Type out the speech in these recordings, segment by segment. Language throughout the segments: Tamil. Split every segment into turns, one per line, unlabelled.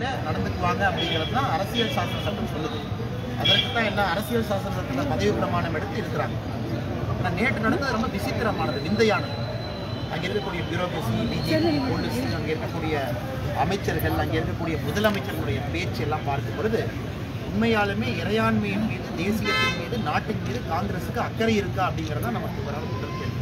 வீட்டில் நடந்துக்குவாங்க அப்படிங்கிறது தான் அரசியல் சாசன சட்டம் சொல்லுது அதற்கு தான் என்ன அரசியல் சாசன சட்டத்தில் பதவி பிரமாணம் எடுத்து இருக்கிறாங்க ஆனால் நேற்று நடந்தது ரொம்ப விசித்திரமானது விந்தையானது அங்கே இருக்கக்கூடிய பியூரோக்ரசி டிஜிபி போலீஸ் அங்கே இருக்கக்கூடிய அமைச்சர்கள் அங்கே இருக்கக்கூடிய முதலமைச்சர்களுடைய பேச்சு எல்லாம் பார்க்கும் பொழுது உண்மையாலுமே இறையாண்மையின் மீது தேசியத்தின் மீது நாட்டின் மீது காங்கிரஸுக்கு அக்கறை இருக்கா அப்படிங்கிறது தான் நமக்கு வர முதல் கேள்வி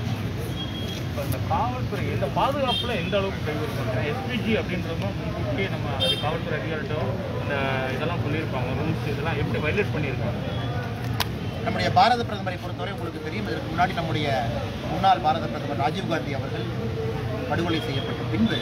இப்போ இந்த காவல்துறை இந்த பாதுகாப்பில் எந்த அளவுக்கு கைவிருக்காங்க எஸ்பிஜி அப்படின்றதும் முன்கூட்டியே நம்ம அது காவல்துறை அதிகாரிட்டோ இந்த இதெல்லாம் சொல்லியிருப்பாங்க ரூல்ஸ் இதெல்லாம் எப்படி வைலேட் பண்ணியிருக்காங்க
நம்முடைய பாரத பிரதமரை பொறுத்தவரை உங்களுக்கு தெரியும் இதற்கு முன்னாடி நம்முடைய முன்னாள் பாரத பிரதமர் ராஜீவ்காந்தி அவர்கள் படுகொலை செய்யப்பட்ட பின்பு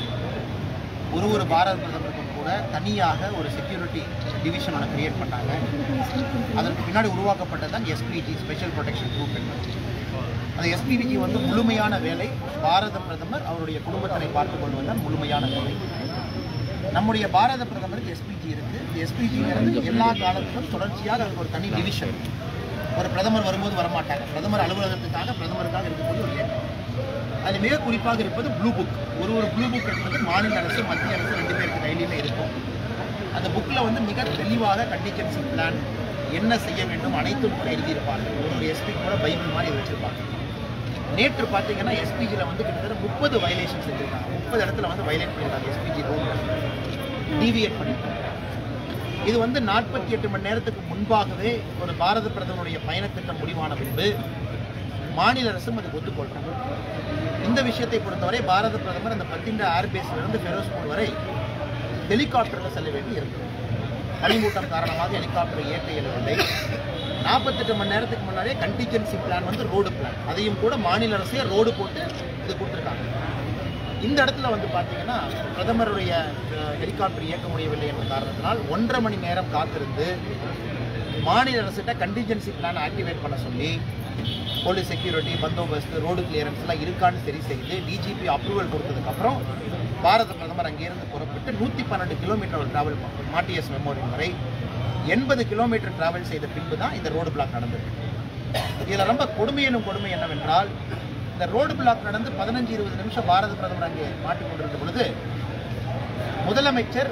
ஒரு ஒரு பாரத பிரதமருக்கும் கூட தனியாக ஒரு செக்யூரிட்டி டிவிஷன் ஒன்று கிரியேட் பண்ணாங்க அதற்கு பின்னாடி உருவாக்கப்பட்டது தான் எஸ்பிஜி ஸ்பெஷல் ப்ரொடெக்ஷன் குரூப் என்பது அந்த எஸ்பிஜி வந்து முழுமையான வேலை பாரத பிரதமர் அவருடைய குடும்பத்தினை பார்த்துக் கொள்வதுதான் முழுமையான வேலை நம்முடைய பாரத பிரதமருக்கு எஸ்பிஜி இருக்கு எஸ்பிஜிங்கிறது எல்லா காலத்திலும் தொடர்ச்சியாக அதுக்கு ஒரு தனி டிவிஷன் ஒரு பிரதமர் வரும்போது வரமாட்டாங்க பிரதமர் அலுவலகத்துக்காக பிரதமருக்காக இருக்கக்கூடிய ஒரு இயக்கம் அதில் மிக குறிப்பாக இருப்பது ப்ளூ புக் ஒரு ஒரு ப்ளூ புக் என்பது மாநில அரசு மத்திய அரசு ரெண்டு பேருக்கு கையிலுமே இருக்கும் அந்த புக்கில் வந்து மிக தெளிவாக கண்டிஜென்சி பிளான் என்ன செய்ய வேண்டும் அனைத்தும் கூட எழுதியிருப்பாங்க ஒரு ஒரு எஸ்பி கூட பைபிள் மாதிரி வச்சிருப்பாங்க நேற்று பார்த்தீங்கன்னா எஸ்பிஜியில் வந்து கிட்டத்தட்ட முப்பது வயலேஷன் செஞ்சுருக்காங்க முப்பது இடத்துல வந்து வயலேட் பண்ணியிருக்காங்க எஸ்பிஜி ரூல் டீவியேட் பண்ணியிருக்காங்க இது வந்து நாற்பத்தி எட்டு மணி நேரத்துக்கு முன்பாகவே ஒரு பாரத பிரதமருடைய பயணத்திட்டம் முடிவான பின்பு மாநில அரசும் அதுக்கு ஒத்துக்கொள்றாங்க இந்த விஷயத்தை பொறுத்தவரை பாரத பிரதமர் அந்த பத்திண்டா ஏர்பேஸ்ல இருந்து ஃபெரோஸ்பூர் வரை ஹெலிகாப்டரில் செல்ல வேண்டி இருக்கு பனிமூட்டம் காரணமாக ஹெலிகாப்டர் இயக்க இயலவில்லை நாற்பத்தெட்டு மணி நேரத்துக்கு முன்னாடியே கண்டிஜென்சி பிளான் வந்து ரோடு பிளான் அதையும் கூட மாநில அரசே ரோடு போட்டு இது கொடுத்துருக்காங்க இந்த இடத்துல வந்து பார்த்தீங்கன்னா பிரதமருடைய அஹ், ஹெலிகாப்டர் இயக்க முடியவில்லை என்ற காரணத்தினால் ஒன்றரை மணி நேரம் காத்திருந்து மாநில அரசிட்ட கண்டிஜென்சி பிளான் ஆக்டிவேட் பண்ண சொல்லி போலீஸ் செக்யூரிட்டி பந்தோபஸ்து ரோடு கிளியரன்ஸ் எல்லாம் இருக்கான்னு சரி செய்து டிஜிபி அப்ரூவல் கொடுத்ததுக்கப்புறம் பாரத பிரதமர் அங்கேருந்து புறப்பட்டு நூற்றி பன்னெண்டு கிலோமீட்டர் டிராவல் பண்ணும் மாட்டிஎஸ் மெமோரியல் வரை எண்பது கிலோமீட்டர் டிராவல் செய்த பின்பு தான் இந்த ரோடு பிளாக் நடந்திருக்கு இதில் ரொம்ப கொடுமையிலும் கொடுமை என்னவென்றால் இந்த ரோடு பிளாக் நடந்து பதினஞ்சு இருபது நிமிஷம் பாரத பிரதமர் அங்கே மாட்டிக் கொண்டிருந்த பொழுது முதலமைச்சர்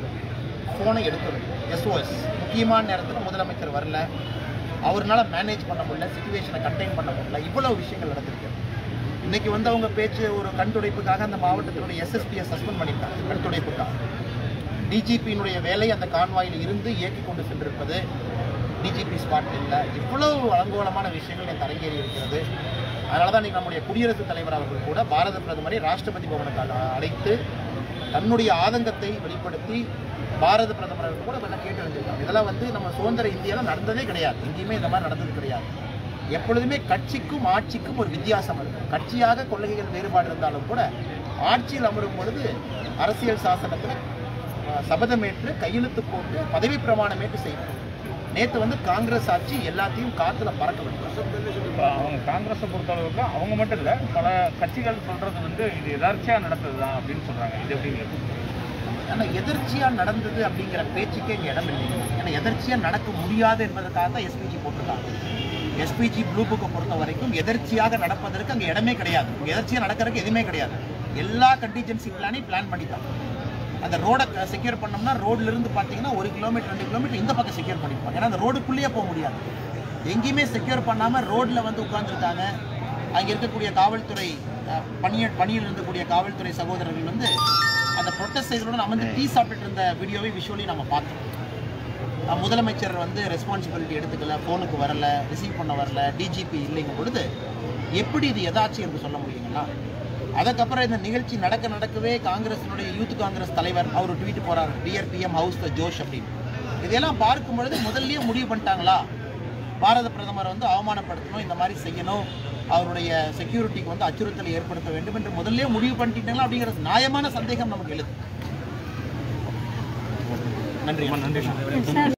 ஃபோனை எடுக்கவில்லை எஸ்ஓஎஸ் முக்கியமான நேரத்தில் முதலமைச்சர் வரல அவர்னால மேனேஜ் பண்ண முடியல சுச்சுவேஷனை கண்டெயின் பண்ண முடியல இவ்வளவு விஷயங்கள் நடந்திருக்கு இன்னைக்கு வந்து அவங்க பேச்சு ஒரு கண் துடைப்புக்காக அந்த மாவட்டத்தினுடைய எஸ்எஸ்பியை சஸ்பெண்ட் பண்ணியிருக்காங்க கண் துடைப்புக்காக டிஜிபியினுடைய வேலை அந்த கான்வாயில் இருந்து இயக்கி கொண்டு சென்றிருப்பது டிஜிபி ஸ்பாட் இல்லை இவ்வளவு அலங்கோலமான விஷயங்கள் எனக்கு அரங்கேறி இருக்கிறது அதனால தான் இன்னைக்கு நம்முடைய குடியரசுத் தலைவர் அவர்கள் கூட பாரத பிரதமரை ராஷ்டிரபதி பவனுக்கு அழ- அழைத்து தன்னுடைய ஆதங்கத்தை வெளிப்படுத்தி பாரத பிரதமர் அவர்கள் கூட இதெல்லாம் கேட்டு வந்திருக்காங்க இதெல்லாம் வந்து நம்ம சுதந்திர இந்தியாவில் நடந்ததே கிடையாது எங்கேயுமே இந்த மாதிரி நடந்தது கிடையாது எப்பொழுதுமே கட்சிக்கும் ஆட்சிக்கும் ஒரு வித்தியாசம் இருக்கு கட்சியாக கொள்கைகள் வேறுபாடு இருந்தாலும் கூட ஆட்சியில் அமரும் பொழுது அரசியல் சாசனத்தில் அஹ், சபதமேற்று கையெழுத்து போட்டு பதவி பிரமாணமேற்று செய்யணும் நேற்று வந்து காங்கிரஸ் ஆட்சி எல்லாத்தையும் காத்துல பறக்க விட்டுருச்சு
இப்போ அவங்க காங்கிரஸை பொறுத்தளவுக்கு அவங்க மட்டும் இல்லை பல கட்சிகள் சொல்றது வந்து இது எதார்ச்சியாக நடந்தது தான் அப்படின்னு சொல்றாங்க இது எப்படிங்க
ஆனா எதிர்ச்சியா நடந்தது அப்படிங்கிற பேச்சுக்கே இங்க இடம் இல்லை ஏன்னா எதிர்ச்சியா நடக்க முடியாது என்பதற்காக தான் எஸ்பிஜி போட்டிருக்காங்க எஸ்பிஜி ப்ளூ புக்கை பொறுத்த வரைக்கும் எதிர்ச்சியாக நடப்பதற்கு அங்க இடமே கிடையாது இங்க எதிர்ச்சியா நடக்கிறதுக்கு எதுவுமே கிடையாது எல்லா கண்டிஜென்சி பிளானையும் பிளான் பண்ணிட்டாங்க அந்த ரோடை செக்யூர் பண்ணோம்னா ரோட்ல இருந்து பார்த்தீங்கன்னா ஒரு கிலோமீட்டர் ரெண்டு கிலோமீட்டர் இந்த பக்கம் செக்யூர் பண்ணிருப்பாங்க ஏன்னா அந்த ரோடுக்குள்ளேயே போக முடியாது எங்கேயுமே செக்யூர் பண்ணாம ரோட்ல வந்து உட்கார்ந்துருக்காங்க அங்க இருக்கக்கூடிய காவல்துறை அஹ், பணிய பணியில் இருக்கக்கூடிய காவல்துறை சகோதரர்கள் வந்து அந்த ப்ரொட்டஸ்டர்களுடன் அமர்ந்து டீ சாப்பிட்டுட்டு இருந்த வீடியோவை விஷுவலி நம்ம பார்த்தோம் அஹ், முதலமைச்சர் வந்து ரெஸ்பான்சிபிலிட்டி எடுத்துக்கல ஃபோனுக்கு வரல ரிசீவ் பண்ண வரல டிஜிபி இல்லைங்கும் பொழுது எப்படி இது எதாச்சும் என்று சொல்ல முடியுங்களா அதுக்கப்புறம் இந்த நிகழ்ச்சி நடக்க நடக்கவே காங்கிரசினுடைய யூத் காங்கிரஸ் தலைவர் அவர் ட்வீட் போறார் டிஆர் பிஎம் ஹவுஸ் த ஜோஷ் அப்படின்னு இதெல்லாம் பார்க்கும் பொழுது முதல்லயே முடிவு பண்ணிட்டாங்களா பாரத பிரதமர் வந்து அவமானப்படுத்தணும் இந்த மாதிரி செய்யணும் அவருடைய செக்யூரிட்டிக்கு வந்து அச்சுறுத்தலை ஏற்படுத்த வேண்டும் என்று முதல்லயே முடிவு பண்ணிட்டீங்களா அப்படிங்கிற நியாயமான சந்தேகம் நமக்கு எழுது நன்றி
ரொம்ப நன்றி